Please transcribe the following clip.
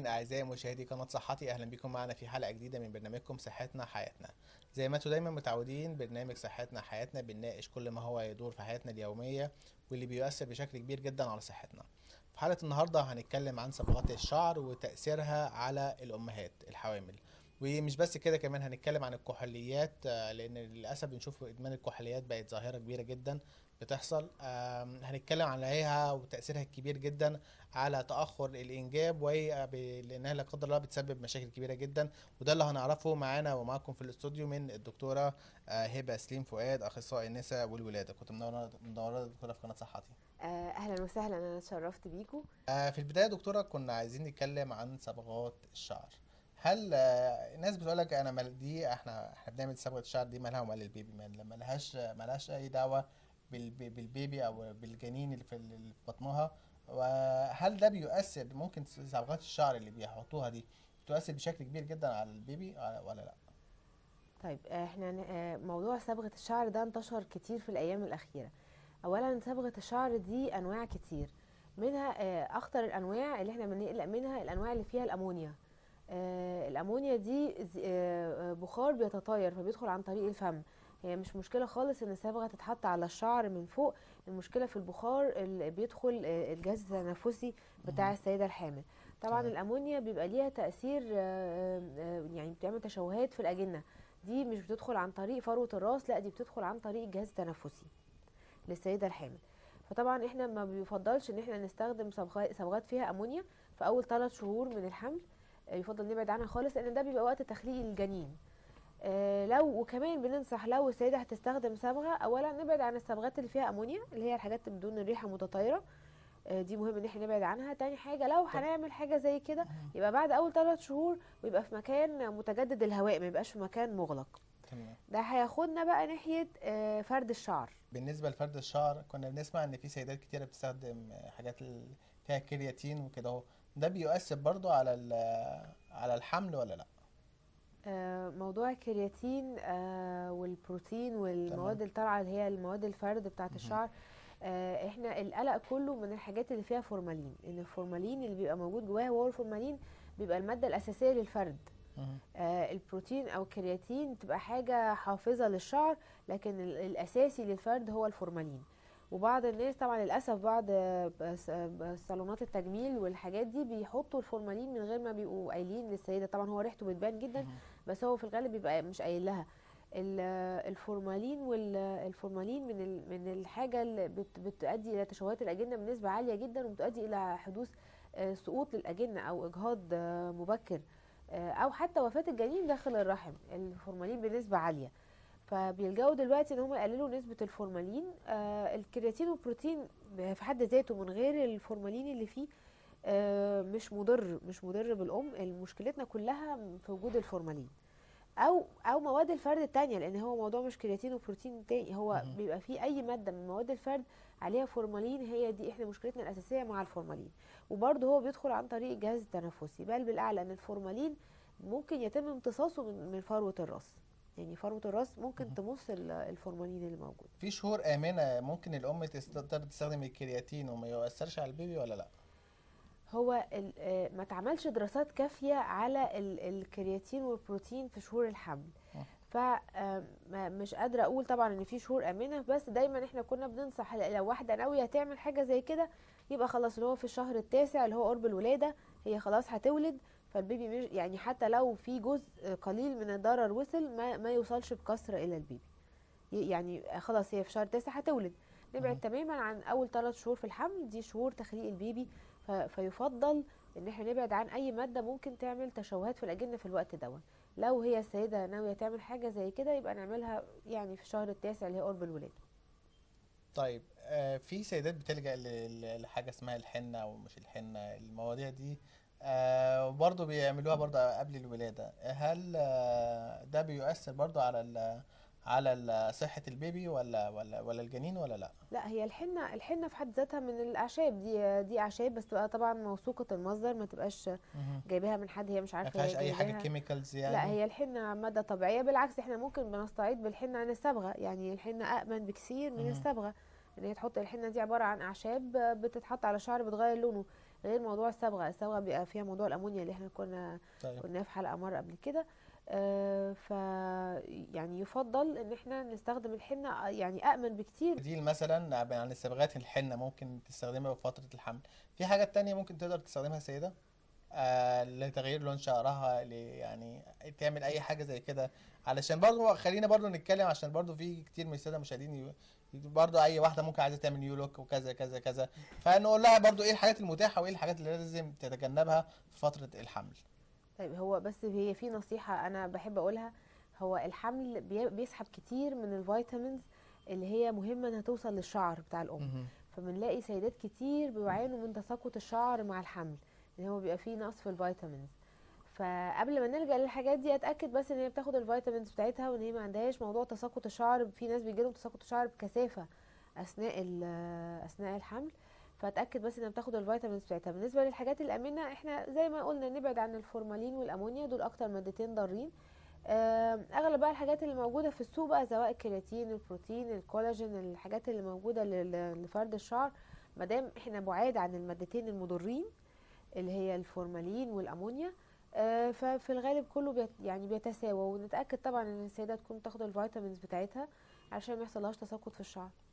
مستمعين اعزائي مشاهدي قناه صحتي اهلا بكم معنا في حلقه جديده من برنامجكم صحتنا حياتنا زي ما انتم دايما متعودين برنامج صحتنا حياتنا بنناقش كل ما هو يدور في حياتنا اليوميه واللي بيؤثر بشكل كبير جدا على صحتنا في حلقه النهارده هنتكلم عن صبغات الشعر وتاثيرها على الامهات الحوامل ومش بس كده كمان هنتكلم عن الكحوليات آه، لان للاسف بنشوف ادمان الكحوليات بقت ظاهره كبيره جدا بتحصل آم، هنتكلم عليها وتاثيرها الكبير جدا على تاخر الانجاب وهي ب- لانها لا قدر الله بتسبب مشاكل كبيره جدا وده اللي هنعرفه معانا ومعاكم في الاستوديو من الدكتوره آه، هبه سليم فؤاد اخصائي النساء والولاده كنت منوره منوره دكتوره في قناه صحتي آه، اهلا وسهلا انا اتشرفت بيكم آه، في البدايه دكتوره كنا عايزين نتكلم عن صبغات الشعر هل آه، الناس بتقول لك انا مال دي احنا احنا بنعمل صبغه الشعر دي مالها ومال البيبي مال- مالهاش مالهاش اي دعوه بالبي- بالبيبي او بالجنين اللي في اللي في بطنها وهل ده بيؤثر ممكن صبغات الشعر اللي بيحطوها دي تؤثر بشكل كبير جدا على البيبي آه، ولا لا طيب آه، احنا ن- آه، موضوع صبغه الشعر ده انتشر كتير في الايام الاخيره اولا صبغه الشعر دي انواع كتير منها آه، اخطر الانواع اللي احنا بنقلق منها الانواع اللي فيها الامونيا آه، الامونيا دي ز- آه، آه، بخار بيتطاير فبيدخل عن طريق الفم هي مش مشكله خالص ان الصبغه تتحط على الشعر من فوق المشكله في البخار اللي بيدخل آه، الجهاز التنفسي بتاع مهم. السيده الحامل طبعا تمام. الامونيا بيبقى ليها تاثير آه، آه، يعني بتعمل تشوهات في الاجنه دي مش بتدخل عن طريق فروه الراس لا دي بتدخل عن طريق الجهاز التنفسي للسيده الحامل فطبعا احنا ما بيفضلش ان احنا نستخدم صبغا- صبغات فيها امونيا في اول ثلاث شهور من الحمل آه، يفضل نبعد عنها خالص لان ده بيبقى وقت تخليق الجنين آه، لو وكمان بننصح لو السيده هتستخدم صبغه اولا نبعد عن الصبغات اللي فيها امونيا اللي هي الحاجات اللي بدون الريحه متطايره آه، دي مهم ان احنا نبعد عنها تاني حاجه لو هنعمل حاجه زي كده يبقى بعد اول ثلاث شهور ويبقى في مكان متجدد الهواء ما يبقاش في مكان مغلق تمام ده هياخدنا بقى ناحيه آه، فرد الشعر بالنسبه لفرد الشعر كنا بنسمع ان في سيدات كتيره بتستخدم حاجات ال- فيها كرياتين وكده اهو ده بيؤثر برضو على ال- على الحمل ولا لا آه، موضوع الكرياتين آه، والبروتين والمواد اللي طالعه اللي هي المواد الفرد بتاعه مهم. الشعر آه، احنا القلق كله من الحاجات اللي فيها فورمالين ان الفورمالين اللي بيبقى موجود جواها هو الفورمالين بيبقى الماده الاساسيه للفرد مهم. آه، البروتين او الكرياتين تبقى حاجه حافظه للشعر لكن ال- الاساسي للفرد هو الفورمالين وبعض الناس طبعا للاسف بعض آه، بس- آه، صالونات التجميل والحاجات دي بيحطوا الفورمالين من غير ما بيبقوا قايلين للسيده طبعا هو ريحته بتبان جدا مهم. بس هو في الغالب بيبقى مش قايل لها ال- الفورمالين والفورمالين من ال- من الحاجه اللي بت- بتؤدي الى تشوهات الاجنه بنسبه عاليه جدا وبتؤدي الى حدوث آه، سقوط للاجنه او اجهاض آه، مبكر آه، او حتى وفاه الجنين داخل الرحم الفورمالين بنسبه عاليه فبيلجأوا دلوقتي ان هم يقللوا نسبه الفورمالين آه، الكرياتين والبروتين ب- في حد ذاته من غير الفورمالين اللي فيه آه، مش مضر مش مضر بالام مشكلتنا كلها في وجود الفورمالين او او مواد الفرد التانية لان هو موضوع مش كرياتين وبروتين تاني هو مهم. بيبقى فيه اي ماده من مواد الفرد عليها فورمالين هي دي احنا مشكلتنا الاساسيه مع الفورمالين وبرضه هو بيدخل عن طريق الجهاز التنفسي بل بالاعلى ان الفورمالين ممكن يتم امتصاصه من من فروه الراس يعني فروه الراس ممكن مهم. تمص ال- الفورمالين اللي موجود في شهور آمنة ممكن الأم تقدر تستخدم الكرياتين وما يؤثرش على البيبي ولا لأ؟ هو ال- آه، ما اتعملش دراسات كافية على ال- الكرياتين والبروتين في شهور الحمل مم. فمش قادرة أقول طبعا إن في شهور آمنة بس دايما إحنا كنا بننصح لو واحدة ناوية تعمل حاجة زي كده يبقى خلاص اللي هو في الشهر التاسع اللي هو قرب الولادة هي خلاص هتولد فالبيبي مش يعني حتى لو في جزء قليل من الضرر وصل ما, ما يوصلش بكسر إلى البيبي ي- يعني خلاص هي في شهر تاسع هتولد نبعد مهم. تماما عن أول ثلاث شهور في الحمل دي شهور تخليق البيبي ف- فيفضل ان احنا نبعد عن اي ماده ممكن تعمل تشوهات في الاجنه في الوقت دوت لو هي السيده ناويه تعمل حاجه زي كده يبقى نعملها يعني في الشهر التاسع اللي هي قرب الولاده طيب آه في سيدات بتلجأ ل- ل- لحاجة اسمها الحنة أو مش الحنة المواضيع دي آه وبرضه بيعملوها برضه قبل الولادة هل آه ده بيؤثر برضه على ال على ال- صحة البيبي ولا ولا ولا الجنين ولا لأ؟ لا هي الحنه الحنه في حد ذاتها من الاعشاب دي دي اعشاب بس تبقى طبعا موثوقه المصدر ما تبقاش مهم. جايباها من حد هي مش ما عارفه هي فيهاش أي حاجة جايباها كيميكالز يعني؟ لا هي الحنه ماده طبيعيه بالعكس احنا ممكن بنستعيد بالحنه عن الصبغه يعني الحنه امن بكثير من مهم. الصبغه ان هي تحط الحنه دي عباره عن اعشاب بتتحط على شعر بتغير لونه غير موضوع الصبغه الصبغه بيبقى فيها موضوع الامونيا اللي احنا كنا طيب قلناه في حلقه مره قبل كده آه، ف يعني يفضل ان احنا نستخدم الحنه يعني امن بكتير بديل مثلا عن الصبغات الحنة ممكن تستخدمها في فترة الحمل في حاجات تانية ممكن تقدر تستخدمها السيدة آه لتغيير لون شعرها ل- يعني تعمل اي حاجة زي كده علشان برضو خلينا برضو نتكلم عشان برضو في كتير من السادة المشاهدين ي- برضو اي واحدة ممكن عايزة تعمل نيو لوك وكذا كذا كذا فنقول لها برضو ايه الحاجات المتاحة وايه الحاجات اللي لازم تتجنبها في فترة الحمل طيب هو بس هي في نصيحة أنا بحب أقولها هو الحمل بي- بيسحب كتير من الفيتامينز اللي هي مهمة إنها توصل للشعر بتاع الأم مهم. فبنلاقي سيدات كتير بيعانوا من تساقط الشعر مع الحمل لأن هو بيبقى فيه نقص في الفيتامينز فقبل ما نلجأ للحاجات دي اتأكد بس ان هي بتاخد الفيتامينز بتاعتها وان هي ما عندهاش موضوع تساقط الشعر في ناس بيجيلهم تساقط الشعر بكثافة اثناء ال- اثناء الحمل فاتاكد بس انها بتاخد الفيتامينز بتاعتها بالنسبه للحاجات الامنه احنا زي ما قلنا نبعد عن الفورمالين والامونيا دول اكتر مادتين ضارين آم، اغلب بقى الحاجات اللي موجوده في السوق بقى سواء الكرياتين البروتين الكولاجين الحاجات اللي موجوده لل- لفرد الشعر مادام احنا بعاد عن المادتين المضرين اللي هي الفورمالين والامونيا آه، ففي الغالب كله بيت يعني بيتساوى ونتاكد طبعا ان السيده تكون تاخد الفيتامينز بتاعتها عشان ما يحصلهاش تساقط في الشعر